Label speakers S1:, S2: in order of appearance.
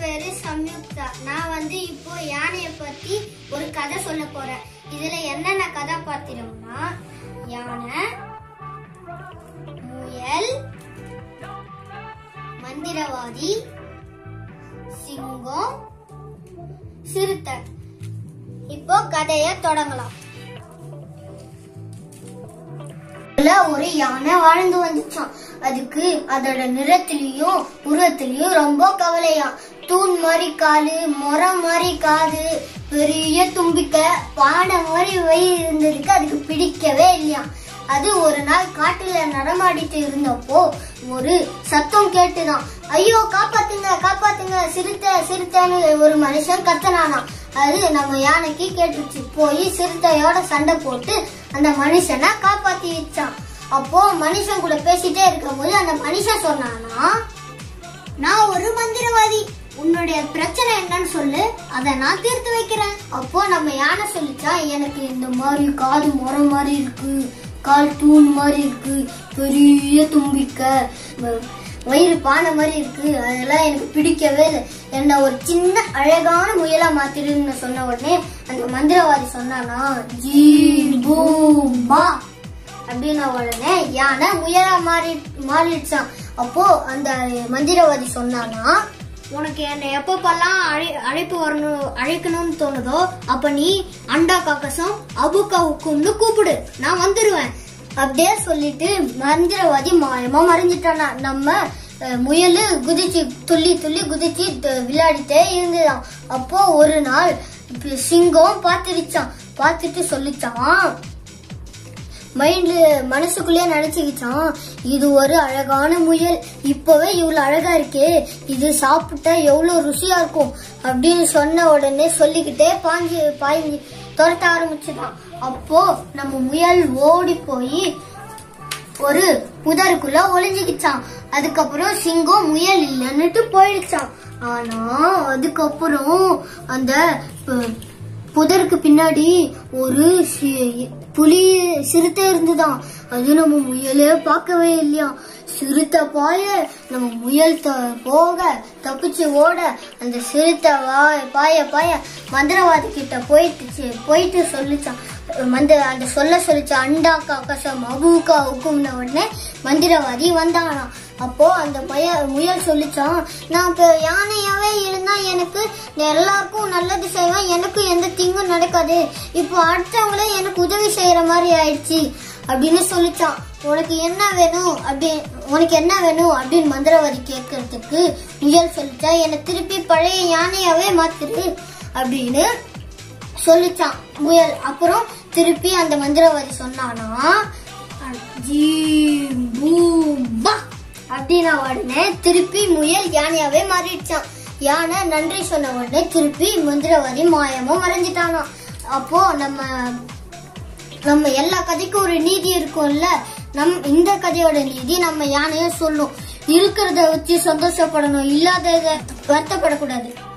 S1: பேரு சம்யுக்தா நான் வந்து இப்போ யானைய பத்தி ஒரு கதை சொல்ல போறேன் இதுல என்னென்ன கதாபாத்திரம்னா யானை முயல் மந்திரவாதி சிங்கம் சிறுத்தை இப்போ கதைய தொடங்கலாம் அதுல ஒரு யானை வாழ்ந்து வந்துச்சான் அதுக்கு அதோட நிறத்திலயும் உருவத்திலயும் ரொம்ப கவலையா தூண் மாதிரி காலு முறம் மாதிரி காது பெரிய தும்பிக்க பானை மாதிரி வயிறு இருந்ததுக்கு அதுக்கு பிடிக்கவே இல்லையா அது ஒரு நாள் காட்டுல நடமாடிட்டு இருந்தப்போ ஒரு சத்தம் கேட்டுதான் ஐயோ காப்பாத்துங்க காப்பாத்துங்க சிறுத்தை சிறுத்தைன்னு ஒரு மனுஷன் கத்தனானா அது நம்ம யானைக்கு கேட்டுச்சு போய் சிறுத்தையோட சண்டை போட்டு அந்த மனுஷனை காப்பாத்தி வச்சான் அப்போ மனுஷன் கூட பேசிட்டே இருக்கும்போது அந்த மனுஷன் சொன்னானா நான் ஒரு மந்திரவாதி உன்னுடைய பிரச்சனை என்னன்னு சொல்லு அதை நான் தீர்த்து வைக்கிறேன் அப்போ நம்ம யானை சொல்லிச்சா எனக்கு இந்த மாதிரி காது முறை மாதிரி இருக்கு கால் தூண் மாதிரி இருக்கு பெரிய தும்பிக்க வ- வயிறு பானை மாதிரி இருக்கு அதெல்லாம் எனக்கு பிடிக்கவே இல்லை என்ன ஒரு சின்ன அழகான முயலா மாத்திருன்னு சொன்ன உடனே அந்த மந்திரவாதி சொன்னானா ஜீ பூம் பா அப்படின்ன உடனே யானை முயலா மாறி மாறிடுச்சான் அப்போ அந்த மந்திரவாதி சொன்னானா உனக்கு என்னை எப்பப்பெல்லாம் அழை அழைப்பு வரணும் அழைக்கணும்னு தோணுதோ அப்ப நீ அண்டா காக்கசம் அபுக்கா உக்கும்னு கூப்பிடு நான் வந்துருவேன் அப்படியே சொல்லிட்டு மந்திரவாதி மாயமா மறைஞ்சிட்டானா நம்ம அஹ், முயலு குதிச்சு துள்ளி துள்ளி குதிச்சு த- விளையாடிட்டே இருந்துதான் அப்போ ஒரு நாள் இப்ப சிங்கம் பார்த்துருச்சான் பார்த்துட்டு சொல்லிச்சான் மைண்ட்ல மனசுக்குள்ளேயே நினைச்சுக்கிச்சான் இது ஒரு அழகான முயல் இப்பவே இவ்வளவு அழகா இருக்கே இது சாப்பிட்டா எவ்வளவு ருசியா இருக்கும் அப்படின்னு சொன்ன உடனே சொல்லிக்கிட்டே பாஞ்சு பாய்ஞ்சு துரத்த ஆரம்பிச்சுதான் அப்போ நம்ம முயல் ஓடி போய் ஒரு புதருக்குள்ள ஒளிஞ்சுக்கிச்சான் அதுக்கப்புறம் சிங்கம் முயல் இல்லைன்னுட்டு போயிடுச்சான் ஆனா அதுக்கப்புறம் அந்த அஹ், புதருக்கு பின்னாடி ஒரு சி- புலி சிறுத்தை இருந்துதான் அது நம்ம முயலே பார்க்கவே இல்லையா சிறுத்தை பாய நம்ம முயல் த- போக தப்பிச்சு ஓட அந்த சிறுத்தை வாய பாய பாய மந்திரவாதி கிட்ட போயிட்டு சி- போயிட்டு சொல்லிச்சான் மந்திர அந்த சொல்ல சொல்லிச்சு அண்டா காக்கசம் அபூக்கா உக்கும்ன உடனே மந்திரவாதி வந்தாங்களாம் அப்போ அந்த பைய முயல் சொல்லிச்சான் நான் இப்ப யானையாவே இருந்தா எனக்கு எல்லாருக்கும் நல்லது செய்வேன் எனக்கு எந்த தீங்கும் நடக்காது இப்போ அடுத்தவங்களே எனக்கு உதவி செய்யற மாதிரி ஆயிடுச்சு அப்படின்னு சொல்லிச்சான் உனக்கு என்ன வேணும் அப்படி உனக்கு என்ன வேணும் அப்படின்னு மந்திரவாதி கேட்கறதுக்கு முயல் சொல்லிச்சா என்னை திருப்பி பழைய யானையாவே மாத்துரு அப்படின்னு சொல்லிச்சான் முயல் அப்புறம் திருப்பி அந்த மந்திரவாதி சொன்னானா ஜீம் பூம் பா அப்படின்ன உடனே திருப்பி முயல் யானையாவே மாறிடுச்சான் யானை நன்றி சொன்ன உடனே திருப்பி மந்திரவாதி மாயமும் மறைஞ்சிட்டானா அப்போ நம்ம நம்ம எல்லா கதைக்கும் ஒரு நீதி இருக்கும்ல நம் இந்த கதையோட நீதி நம்ம யானையும் சொல்லும் இருக்கிறத வச்சு சந்தோஷப்படணும் இல்லாதத வருத்தப்படக்கூடாது